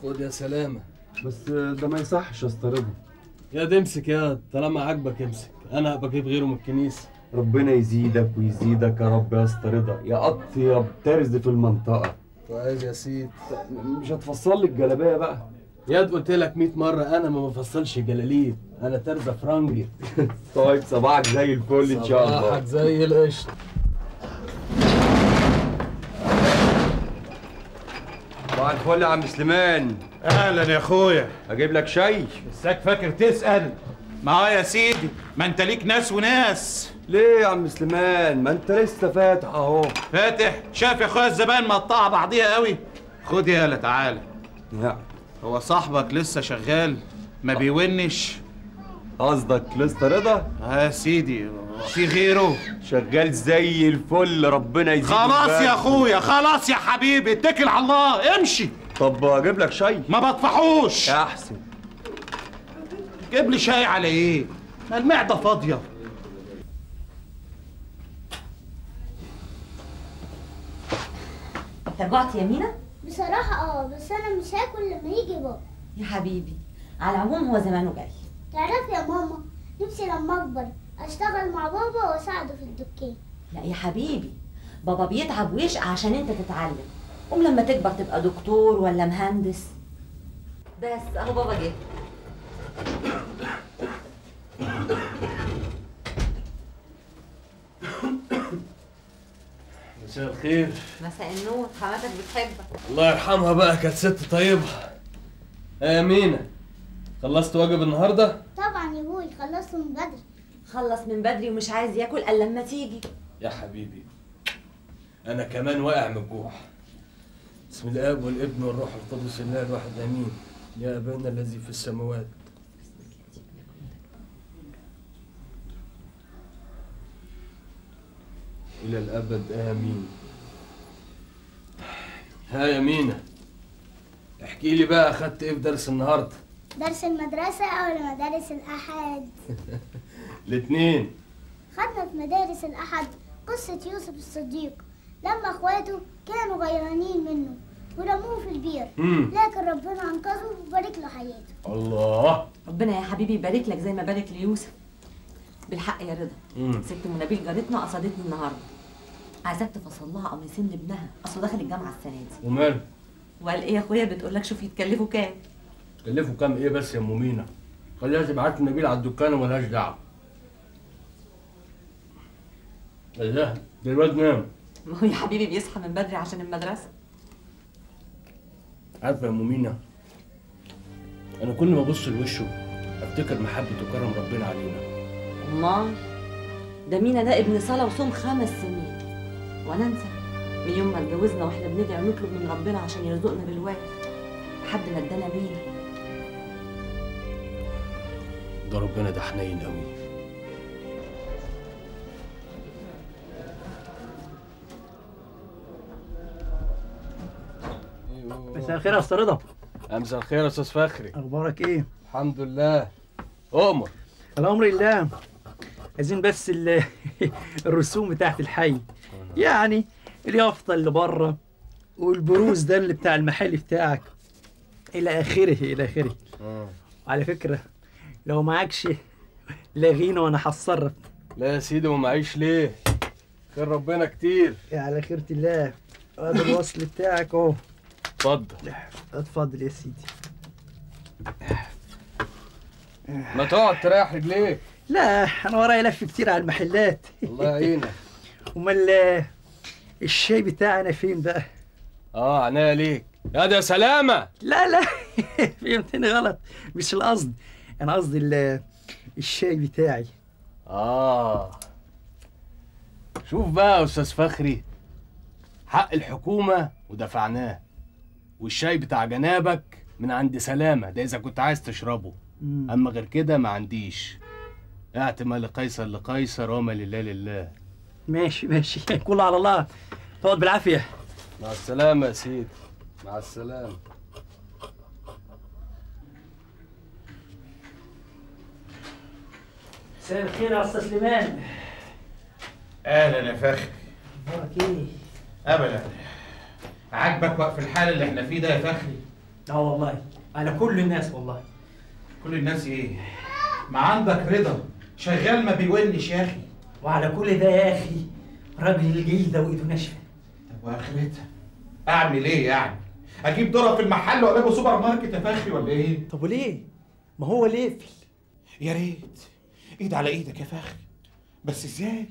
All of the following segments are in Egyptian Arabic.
خد يا سلامة بس ده ما يصحش استرده يا دي امسك يا طالما عاجبك امسك انا هبقى اجيب غيره من الكنيسة ربنا يزيدك ويزيدك يا رب يا اسطى رضا يا اطيب ترز في المنطقه طيب يا سيد مش هتفصل لي الجلابيه بقى ياد قلت لك 100 مرة أنا ما بفصلش جلاليب أنا ترزة فرنجي طيب صباحك زي الفل ان شاء الله صباحك زي القشطة صباح الفل يا عم سليمان اهلا يا اخويا اجيب لك شاي مساك فاكر تسال ما هو يا سيدي ما انت ليك ناس وناس ليه يا عم سليمان ما انت لسه فاتح اهو فاتح شاف يا اخويا الزبائن مقطعه بعضيها قوي خد يالا تعالى لا هو صاحبك لسه شغال ما بيونش قصدك لسه رضا اه يا سيدي في غيره شغال زي الفل ربنا يزيده خلاص ويبارك. يا اخويا خلاص يا حبيبي اتكل على الله امشي طب اجيب لك شاي ما بطفحوش احسن جيب لي شاي على ايه ما المعده فاضيه طب جعت يا مينا بصراحة اه بس انا مش هاكل لما يجي بابا يا حبيبي على العموم هو زمانه جاي تعرفي يا ماما نفسي لما اكبر اشتغل مع بابا واساعده في الدكان لا يا حبيبي بابا بيتعب ويشقى عشان انت تتعلم قوم لما تكبر تبقى دكتور ولا مهندس بس اهو بابا جه مساء الخير مساء النور حماتك بتحبك الله يرحمها بقى كانت ست طيبة يا مينا خلصت واجب النهاردة؟ طبعا يا ابوي خلصت من بدري خلص من بدري ومش عايز ياكل الا لما تيجي يا حبيبي أنا كمان واقع من الجوع بسم الآب والابن والروح القدس الله الواحد آمين يا أبانا الذي في السماوات إلى الأبد آمين ها يا مينا احكي لي بقى أخدت إيه في درس النهاردة؟ درس المدرسة او مدارس الاحد الاتنين خدنا في مدارس الاحد قصة يوسف الصديق لما اخواته كانوا غيرانين منه ورموه في البير مم. لكن ربنا انقذه وبارك له حياته الله ربنا يا حبيبي يبارك لك زي ما بارك ليوسف بالحق يا رضا مم. ست منابيل جارتنا قصدتني النهارده عايزاك تفصل لها قميصين لابنها اصله داخل الجامعه السنه دي وماله؟ وقال ايه يا اخويا بتقول لك شوف يتكلفوا كام كلفوا كام ايه بس يا ام مينا خليها تبعت لي نبيل على الدكان وملهاش دعوه الله ده الواد نام ما هو يا حبيبي بيصحى من بدري عشان المدرسه عارفه يا ام مينا انا كل ما ابص لوشه افتكر محبه وكرم ربنا علينا امال ده مينا ده ابن صلاة وصوم خمس سنين وانا انسى من يوم ما اتجوزنا واحنا بندعي ونطلب من ربنا عشان يرزقنا بالوالد لحد ما ادانا مينا ده ربنا ده حنين قوي مساء الخير يا استاذ رضا امساء الخير يا استاذ فخري اخبارك ايه الحمد لله اؤمر الامر لله عايزين بس ال- الرسوم بتاعت الحي يعني اليافطه اللي بره والبروز ده اللي بتاع المحل بتاعك الى اخره الى اخره على فكره لو معكش لغينا وانا هتصرف لا يا سيدي ومعيش ليه خير ربنا كتير يا على خيرة الله هذا الوصل بتاعك اهو اتفضل اتفضل يا سيدي ما تقعد تريح رجليك لا انا ورايا لف كتير على المحلات الله يعينك امال الشاي بتاعنا فين بقى اه عناية ليك يا ده سلامة لا لا فهمتني غلط مش القصد انا قصدي ال- الشاي بتاعي آه شوف بقى يا أستاذ فخري حق الحكومة ودفعناه والشاي بتاع جنابك من عند سلامة ده إذا كنت عايز تشربه مم. أما غير كده ما عنديش اعت ما لقيصر لقيصر وما لله لله ماشي ماشي كله على الله تقعد بالعافيه مع السلامة يا سيدي مع السلامة مساء الخير يا استاذ سليمان اهلا يا فخري اخبارك ايه ابدا عاجبك وقف الحال اللي احنا فيه ده يا فخري اه والله على كل الناس والله كل الناس ايه ما عندك رضا شغال ما بيونش يا اخي وعلى كل ده يا اخي راجل الجلده وايده ناشفه طب واخرتها اعمل ايه يعني اجيب ذره في المحل واقلبه سوبر ماركت يا فخري ولا ايه طب وليه؟ ما هو اللي يقفل يا ريت ايد على ايدك يا فخري بس ازاي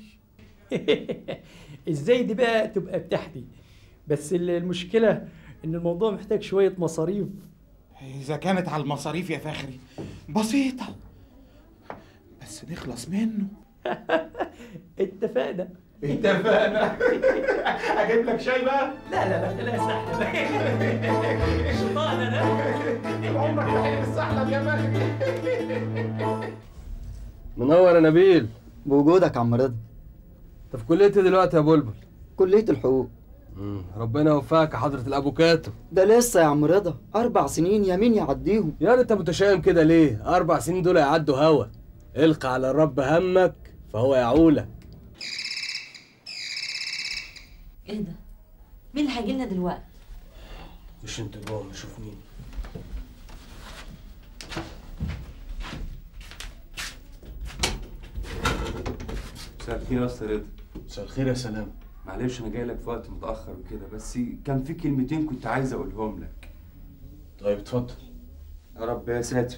ازاي دي بقى تبقى بتحدي بس ال- المشكله ان الموضوع محتاج شويه مصاريف اذا كانت على المصاريف يا فخري بسيطه بس نخلص منه اتفقنا اتفقنا اجيب لك شاي بقى لا لا لا لا سهل شيطان انا عمرك ما حلم السحلب يا فخري منور يا نبيل بوجودك يا عم رضا انت في كلية إيه دلوقتي يا بلبل كلية الحقوق مم. ربنا يوفقك يا حضرة الأفوكاتو ده لسه يا عم رضا أربع سنين يمين يعديهم يا انت متشائم كده ليه؟ أربع سنين دول هيعدوا هوا القى على الرب همك فهو يعولك ايه ده؟ مين اللي هيجي لنا دلوقتي؟ مش انت جوه نشوف مين مساء الخير يا استاذ رضا مساء الخير يا سلام معلش انا جاي لك في وقت متاخر وكده بس كان في كلمتين كنت عايز اقولهم لك طيب اتفضل يا رب يا ساتر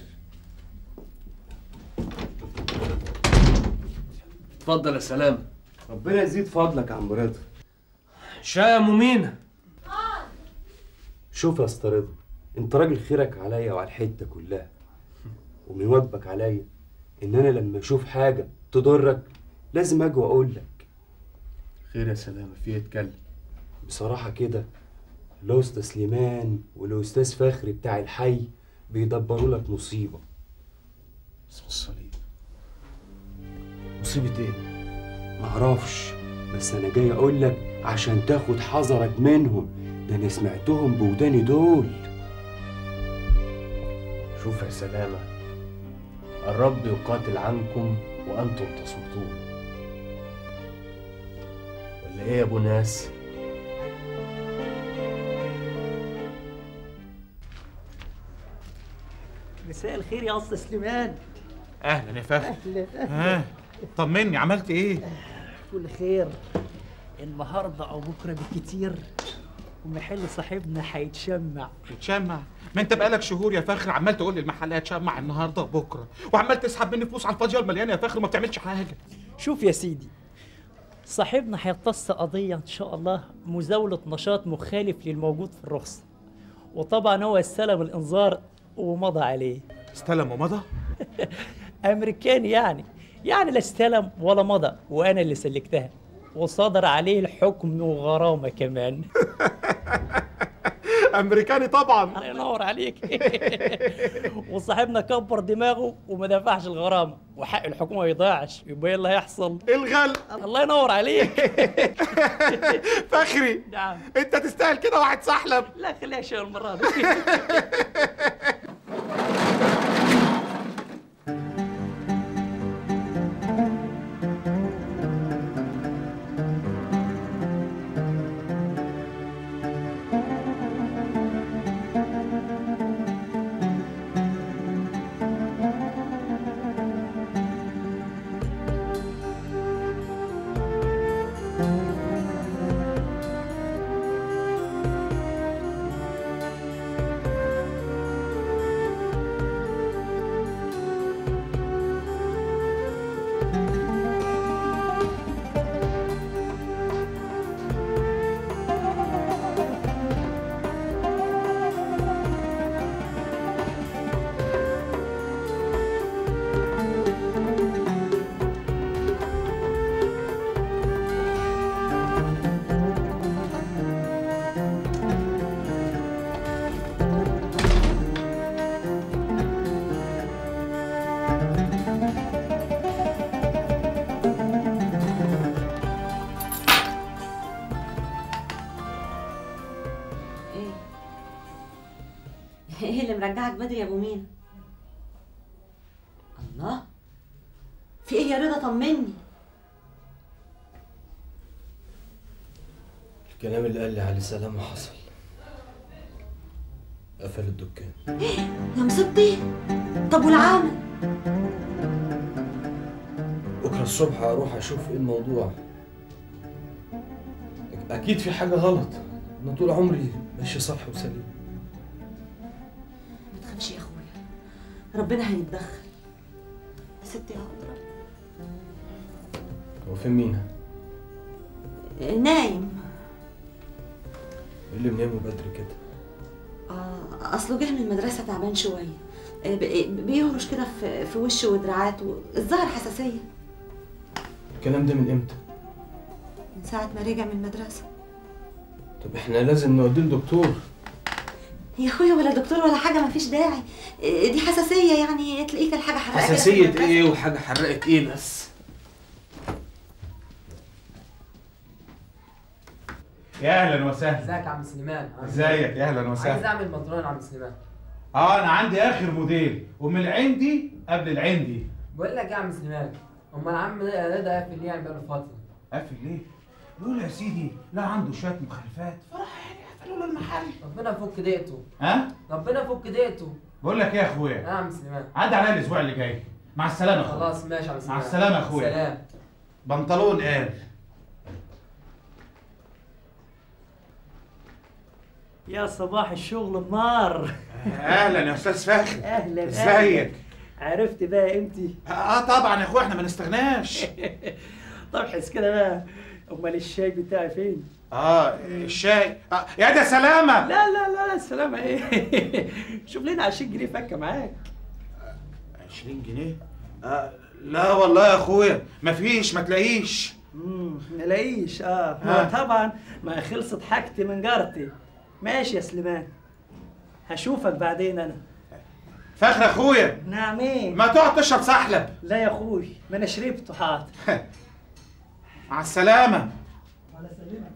اتفضل يا سلام ربنا يزيد فضلك يا عم رضا شاي يا ام مينا شوف يا استاذ رضا انت راجل خيرك عليا وعلى الحته كلها ومن واجبك عليا ان انا لما اشوف حاجه تضرك لازم اجي واقول لك خير يا سلام في ايه اتكلم بصراحه كده الاستاذ سليمان والاستاذ فخري بتاع الحي بيدبروا لك مصيبه اسم الصليب مصيبة ايه؟ معرفش بس انا جاي اقول لك عشان تاخد حذرك منهم ده انا سمعتهم بوداني دول شوف يا سلامة الرب يقاتل عنكم وأنتم تصمتون ولا إيه يا أبو ناس؟ مساء الخير يا أستاذ سليمان اهلا يا فخري أهلا ها طمني عملت ايه كل خير النهارده او بكره بالكتير ومحل صاحبنا هيتشمع بتشمع ما انت بقالك شهور يا فخر عمال تقول لي المحلات شمع النهارده وبكره وعمال تسحب مني فلوس على الفاضيه والمليانه يا فخر ما بتعملش حاجه شوف يا سيدي صاحبنا هيقتص قضية إن شاء الله مزاولة نشاط مخالف للموجود في الرخصة وطبعا هو استلم الإنذار ومضى عليه استلم ومضى أمريكاني يعني يعني لا استلم ولا مضى وأنا اللي سلكتها وصدر عليه الحكم وغرامة كمان امريكاني طبعا الله ينور عليك وصاحبنا كبر دماغه وما دفعش الغرامة وحق الحكومة ما يضيعش يبقى ايه اللي هيحصل الغل الله ينور عليك فخري نعم انت تستاهل كده واحد سحلب لا خليها شيء المرة دي ايه ايه اللي مرجعك بدري يا ابو مينا الله في ايه يا رضا طمني الكلام اللي قال لي عليه سلامة حصل قفل الدكان يا مصيبتي طب والعامل بكره الصبح هروح اشوف ايه الموضوع اكيد في حاجه غلط انا طول عمري ماشي صح وسليم ما تخافش يا اخويا ربنا هيتدخل يا ستي هضرب هو فين مينا نايم ايه اللي منامه بدري كده آه اصله جه من المدرسه تعبان شويه آه، ب- بيهرش كده في في وشه ودراعاته الظاهر حساسيه الكلام ده من امتى من ساعه ما رجع من المدرسه طب احنا لازم نوديه لدكتور يا اخويا ولا دكتور ولا حاجه مفيش داعي آه، دي حساسيه يعني تلاقيك الحاجه حرقت كده في حساسيه المدرسة. ايه وحاجه حرقت ايه بس يا اهلا وسهلا ازيك يا عم سليمان عامل ازيك إيه؟ يا اهلا عايز وسهلا اعمل بنطلون يا عم سليمان اه انا عندي اخر موديل ومن العندي قبل العندي بقول لك إيه يا عم سليمان امال عم رضا قافل ليه بقاله فتره قافل ليه يقول يا سيدي لا عنده شويه مخالفات فراح يعني قفلوا له المحل ربنا يفك ضيقته ها ربنا يفك ضيقته بقول لك ايه يا اه اخويا يا عم سليمان عدى عليا الاسبوع اللي جاي مع السلامه يا اخويا خلاص ماشي يا عم سليمان السلامة يا أخويا. سلام بنطلون قال يا صباح الشغل النار اهلا يا استاذ فخر اهلا ازيك عرفت بقى امتى اه طبعا يا اخويا احنا ما نستغناش طب حس كده بقى امال الشاي بتاعي فين اه الشاي آه يا ده سلامه لا لا لا لا سلامة ايه شوف لنا 20 جنيه فكه معاك 20 جنيه آه لا والله يا اخويا مفيش ما تلاقيش امم ملاقيش اه ها. ما طبعا ما خلصت حاجتي من جارتي ماشي يا سليمان هشوفك بعدين انا فخر يا اخويا نعم ايه ما تقعد تشرب سحلب لا يا اخوي ما انا شربته حاضر مع السلامه على سلامة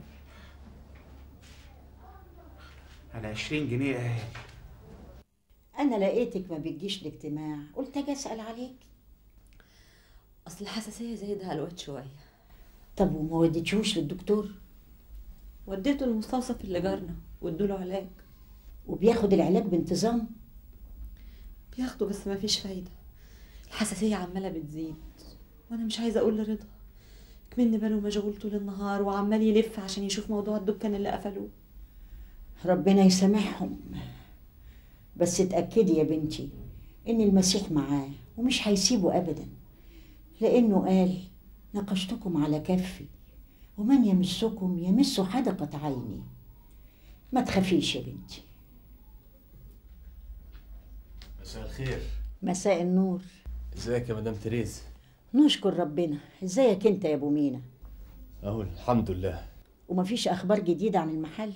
على 20 جنيه اهي أنا لقيتك ما بتجيش الاجتماع قلت أجي أسأل عليك اصل الحساسيه زايدها الوقت شويه طب وما وديتيهوش للدكتور وديته المستوصف اللي جارنا وادوله علاج وبياخد العلاج بانتظام بياخده بس ما فيش فايده الحساسيه عماله بتزيد وانا مش عايزه اقول لرضا كمان باله مشغول طول النهار وعمال يلف عشان يشوف موضوع الدكان اللي قفلوه ربنا يسامحهم بس اتأكدي يا بنتي إن المسيح معاه ومش هيسيبه أبدا لأنه قال نقشتكم على كفي ومن يمسكم يمس حدقة عيني ما تخافيش يا بنتي مساء الخير مساء النور ازيك يا مدام تريز نشكر ربنا ازيك انت يا ابو مينا اهو الحمد لله ومفيش اخبار جديده عن المحل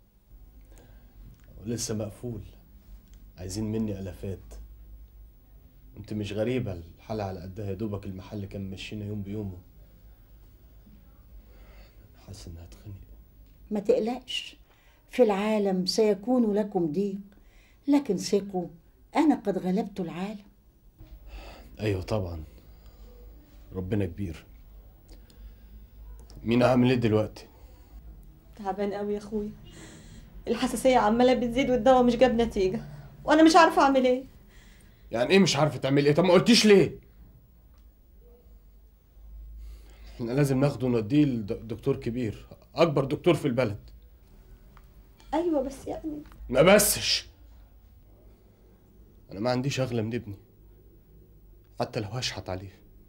ولسه مقفول عايزين مني الافات انت مش غريبه الحالة على قدها يا دوبك المحل كان مشينا يوم بيومه حاسس انها هتخنق ما تقلقش في العالم سيكون لكم ضيق لكن ثقوا انا قد غلبت العالم ايوه طبعا ربنا كبير مين عامل ايه دلوقتي تعبان قوي يا اخويا الحساسيه عماله بتزيد والدواء مش جاب نتيجه وانا مش عارفه اعمل ايه يعني ايه مش عارفه تعمل ايه طب ما قلتيش ليه احنا لازم ناخده ونوديه لدكتور كبير اكبر دكتور في البلد ايوه بس يعني ما بسش انا ما عنديش اغلى من ابني حتى لو هشحت عليه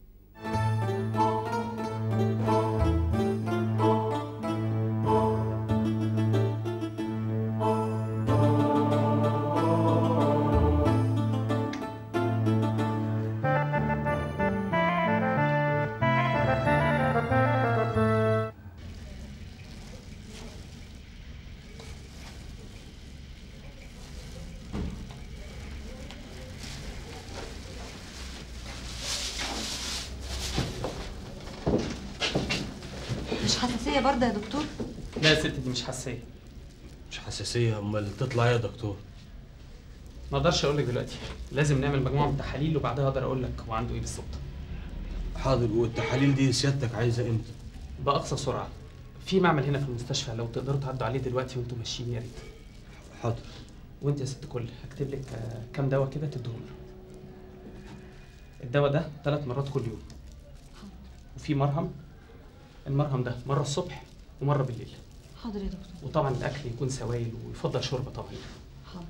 مش حساسيه برضه يا دكتور لا يا ست دي مش حساسيه مش حساسيه امال تطلع يا دكتور ما اقدرش اقول لك دلوقتي لازم نعمل مجموعه من التحاليل وبعدها اقدر اقول لك هو عنده ايه بالظبط حاضر والتحاليل دي سيادتك عايزه امتى باقصى سرعه في معمل هنا في المستشفى لو تقدروا تعدوا عليه دلوقتي وانتم ماشيين يا ريت حاضر وانت يا ست كل هكتب لك آه، كام دواء كده تديهم له الدواء ده ثلاث مرات كل يوم وفي مرهم المرهم ده مره الصبح ومره بالليل حاضر يا دكتور وطبعا الاكل يكون سوائل ويفضل شوربه طبعا حاضر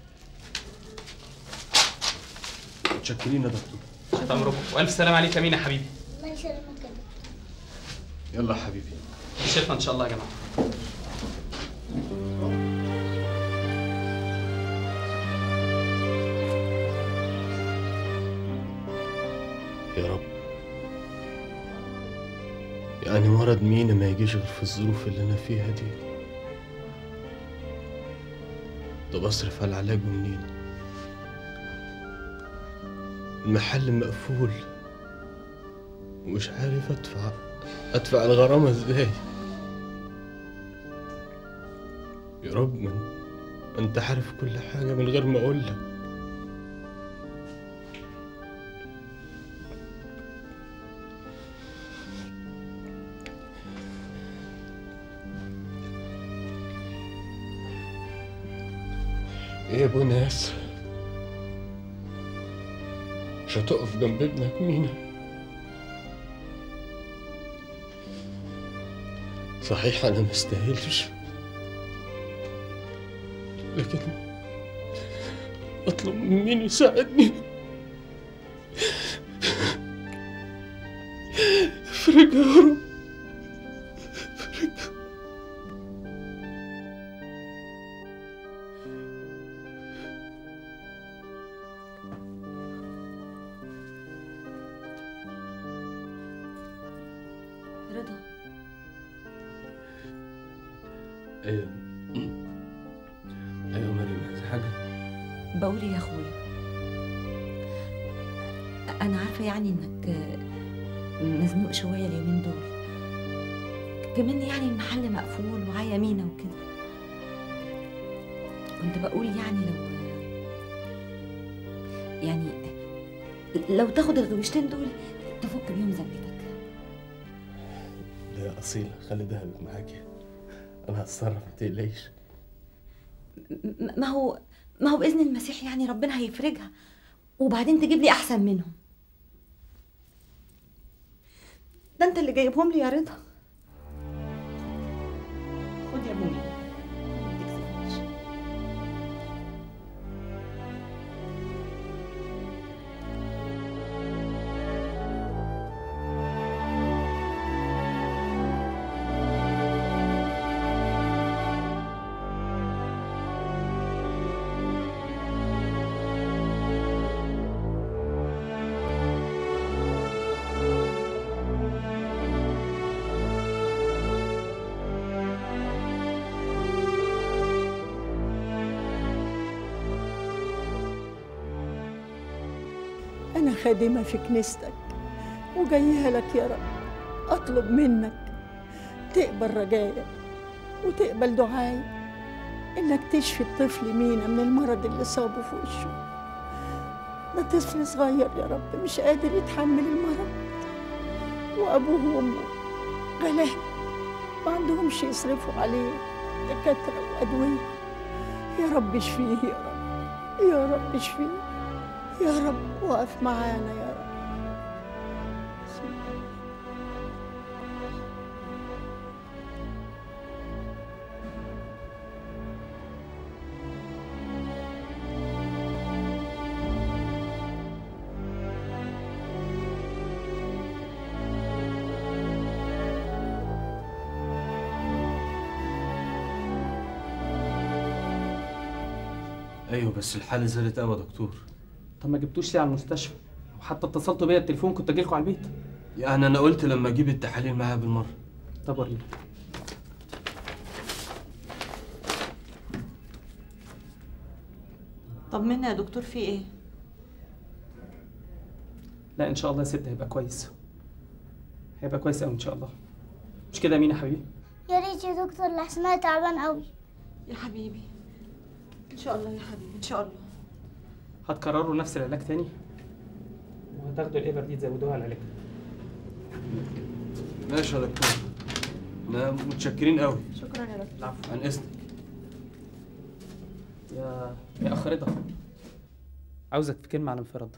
متشكرين يا دكتور تحت امركم والف سلام عليك يا مين يا حبيبي الله يسلمك يا دكتور يلا يا حبيبي بالشفا ان شاء الله يا جماعه يا رب يعني مرض مين ما يجيش غير في الظروف اللي انا فيها دي طب اصرف على العلاج منين المحل مقفول ومش عارف ادفع ادفع الغرامة ازاي يا رب من انت عارف كل حاجة من غير ما اقولك ايه يا ابو ناس مش هتقف جنب ابنك مينا صحيح انا مستاهلش لكن اطلب من مين يساعدني افرج يا رب رضا ايوه ايوه مريم عايز حاجه بقول إيه يا اخويا انا عارفه يعني انك مزنوق شويه اليومين دول كمان يعني المحل مقفول وعيا مينا وكده كنت بقول يعني لو يعني لو تاخد الغويشتين دول تفك بيهم ذنبتك لا يا اصيله خلي دهبك معاكي انا هتصرف ما تقلقيش م- ما هو ما هو باذن المسيح يعني ربنا هيفرجها وبعدين تجيب لي احسن منهم ده انت اللي جايبهم لي يا رضا خد يا ابوي ما تكسفنيش. أنا خادمة في كنيستك وجاية لك يا رب أطلب منك تقبل رجائي وتقبل دعائي إنك تشفي الطفل مينا من المرض اللي صابه في وشه ده طفل صغير يا رب مش قادر يتحمل المرض وأبوه وأمه غلابة ما عندهمش يصرفوا عليه دكاترة وأدوية يا رب اشفيه يا رب يا رب اشفيه يا رب وقف معانا يا رب ايوه بس الحاله زادت قوي يا دكتور طب ما جبتوش ليه على المستشفى وحتى اتصلتوا بيا التليفون كنت اجيلكوا على البيت يعني انا قلت لما اجيب التحاليل معايا بالمره طب وريني طمنا يا دكتور في ايه لا ان شاء الله يا ست هيبقى كويس هيبقى كويس قوي ان شاء الله مش كده يا مين يا حبيبي يا ريت يا دكتور لحسنها تعبان قوي يا حبيبي ان شاء الله يا حبيبي ان شاء الله هتكرروا نفس العلاج تاني وهتاخدوا الابر دي تزودوها على العلاج ماشي يا دكتور انا متشكرين قوي شكرا يا دكتور العفو عن اذنك يا يا اخ رضا عاوزك في كلمه على انفراد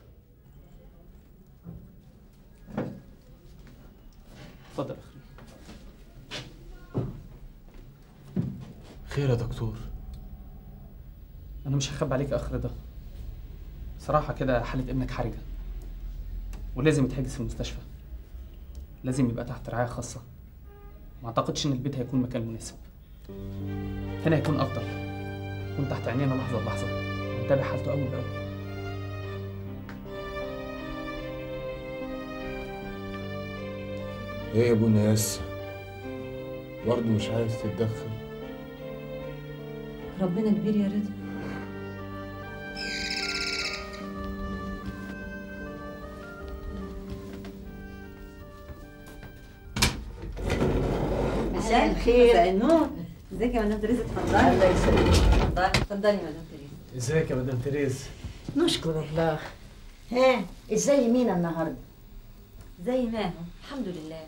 اتفضل يا اخي خير يا دكتور انا مش هخبي عليك يا اخ رضا صراحه كده حاله ابنك حرجه ولازم يتحجز في المستشفى لازم يبقى تحت رعايه خاصه ما اعتقدش ان البيت هيكون مكان مناسب هنا هيكون افضل يكون تحت عينينا لحظه بلحظه ونتابع حالته اول باول ايه يا ابونا ياسر برضه مش عايز تتدخل ربنا كبير يا رضا مساء الخير. مساء النور ازيك يا مدام تريزا اتفضلي الله يسلمك. اتفضلي اتفضلي يا مدام تريزا ازيك يا مدام تريز نشكر الله ها ازاي مينا النهارده زي ما هو الحمد لله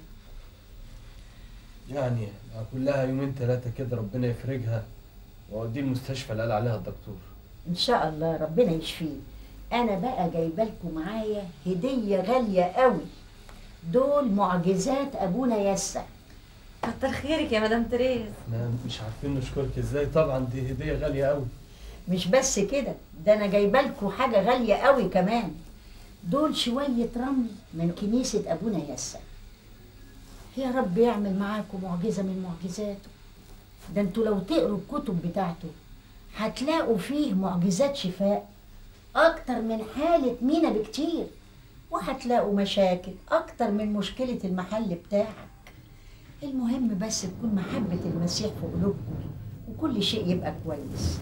يعني كلها يومين ثلاثة كده ربنا يفرجها واوديه المستشفى اللي قال عليها الدكتور ان شاء الله ربنا يشفيه انا بقى جايبه لكم معايا هديه غاليه قوي دول معجزات ابونا يسا كتر خيرك يا مدام تريز احنا مش عارفين نشكرك ازاي طبعا دي هدية غالية قوي مش بس كده ده انا جايبه لكم حاجه غاليه قوي كمان دول شويه رمل من كنيسه ابونا يسا يا رب يعمل معاكم معجزه من معجزاته ده انتوا لو تقروا الكتب بتاعته هتلاقوا فيه معجزات شفاء اكتر من حاله مينا بكتير وهتلاقوا مشاكل اكتر من مشكله المحل بتاعك المهم بس تكون محبه المسيح في قلوبكم وكل شيء يبقى كويس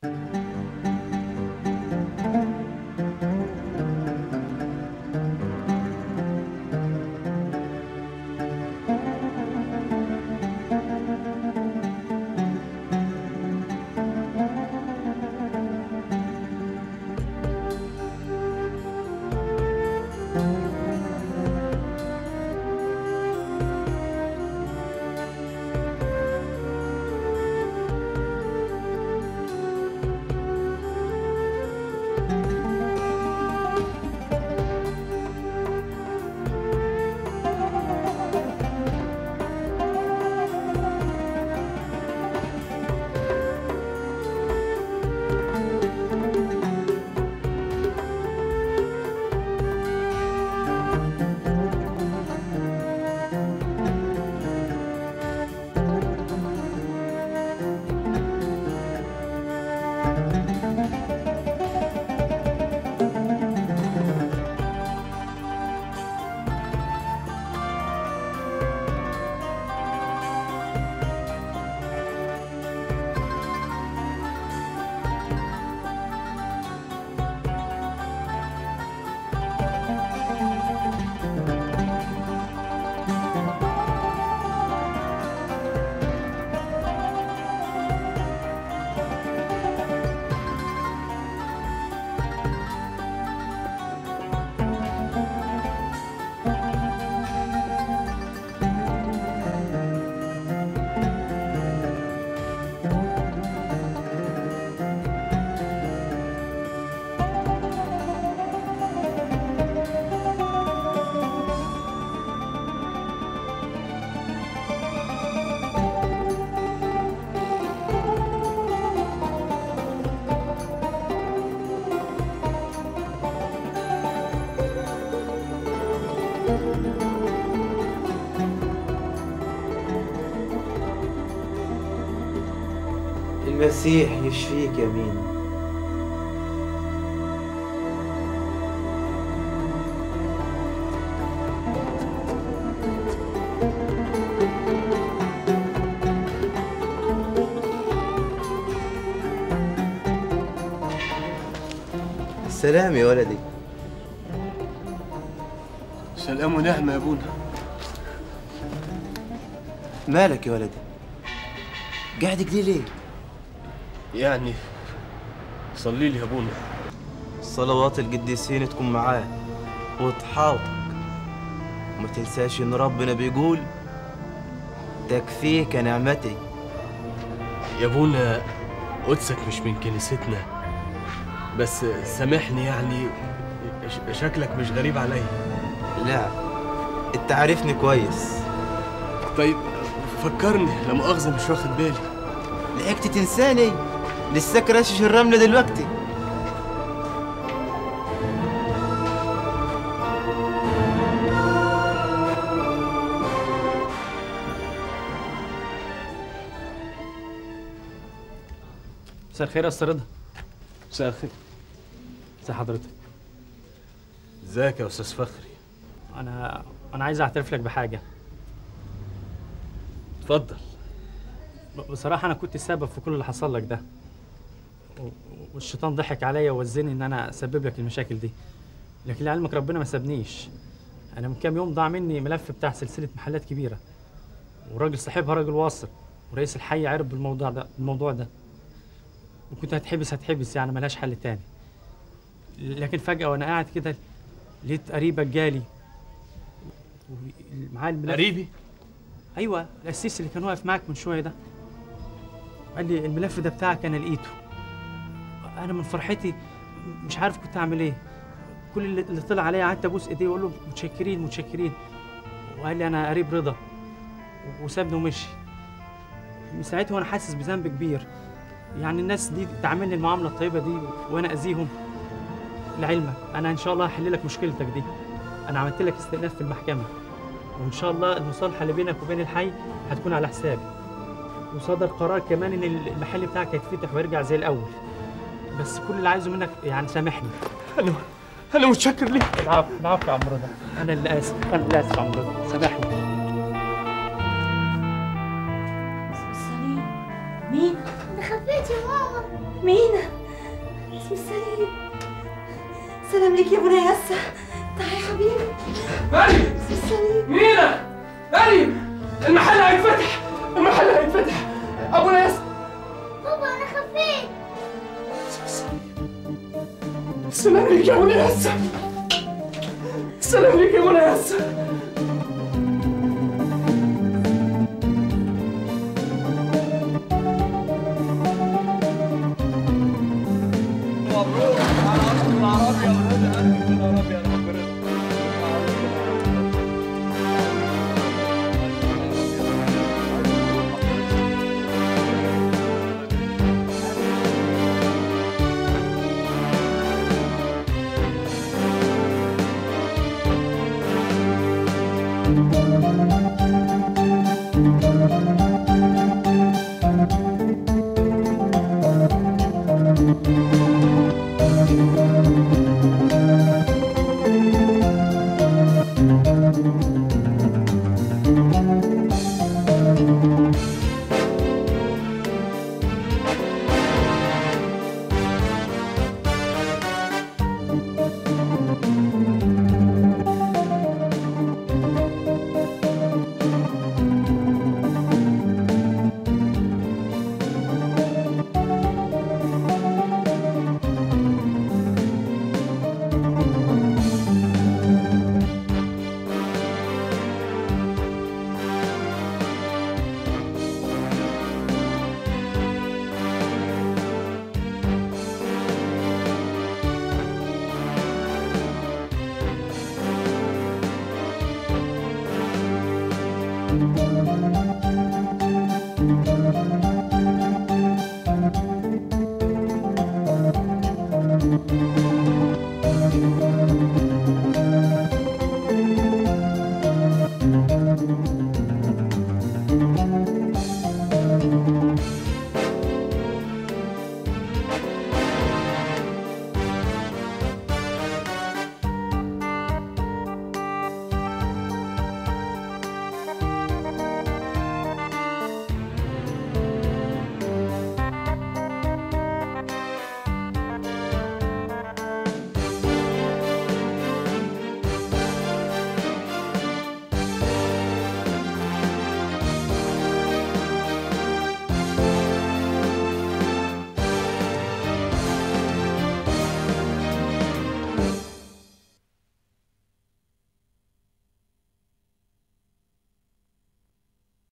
المسيح يشفيك يا مينا سلام يا ولدي سلام ونعمة يا ابونا مالك يا ولدي قاعد كده ليه يعني صلي لي يا ابونا صلوات القديسين تكون معاه وتحاوطك وما تنساش ان ربنا بيقول تكفيك نعمتي يا ابونا قدسك مش من كنيستنا بس سامحني يعني ش- شكلك مش غريب عليا لا انت عارفني كويس طيب فكرني لا مؤاخذة مش واخد بالي لحقت تنساني لسه رشش الرمل دلوقتي مساء الخير يا استاذ رضا مساء الخير ازي حضرتك ازيك يا استاذ فخري انا انا عايز اعترف لك بحاجه اتفضل ب- بصراحه انا كنت السبب في كل اللي حصل لك ده و- والشيطان ضحك عليا ووزني ان انا اسبب لك المشاكل دي لكن لعلمك ربنا ما سابنيش انا من كام يوم ضاع مني ملف بتاع سلسله محلات كبيره وراجل صاحبها راجل واصل ورئيس الحي عرف بالموضوع ده الموضوع ده وكنت هتحبس هتحبس يعني ملهاش حل تاني لكن فجأة وأنا قاعد كده لقيت قريبك جالي معاه الملف قريبي؟ أيوه القسيس اللي كان واقف معاك من شوية ده قال لي الملف ده بتاعك أنا لقيته أنا من فرحتي مش عارف كنت أعمل إيه كل اللي اللي طلع عليا قعدت أبوس إيديه وأقول له متشكرين متشكرين وقال لي أنا قريب رضا وسابني ومشي من ساعتها وأنا حاسس بذنب كبير يعني الناس دي تعاملني المعامله الطيبه دي وانا اذيهم لعلمك انا ان شاء الله هحل لك مشكلتك دي انا عملت لك استئناف في المحكمه وان شاء الله المصالحه اللي بينك وبين الحي هتكون على حسابي وصدر قرار كمان ان المحل بتاعك هيتفتح ويرجع زي الاول بس كل اللي عايزه منك يعني سامحني انا انا متشكر ليك العفو العفو يا عم رضا انا اللي اسف انا اللي اسف يا عم رضا سامحني سليم مين؟ انا خبيت يا ماما مين؟ اسم السليم سلام ليك يا بني ياسا تعالي يا حبيبي مريم اسم السليم مينا مريم المحل هيتفتح المحل هيتفتح ابونا ياسر بابا انا خبيت سلام ليك يا ابونا ياسر سلام ليك يا ابونا ياسر Thank you.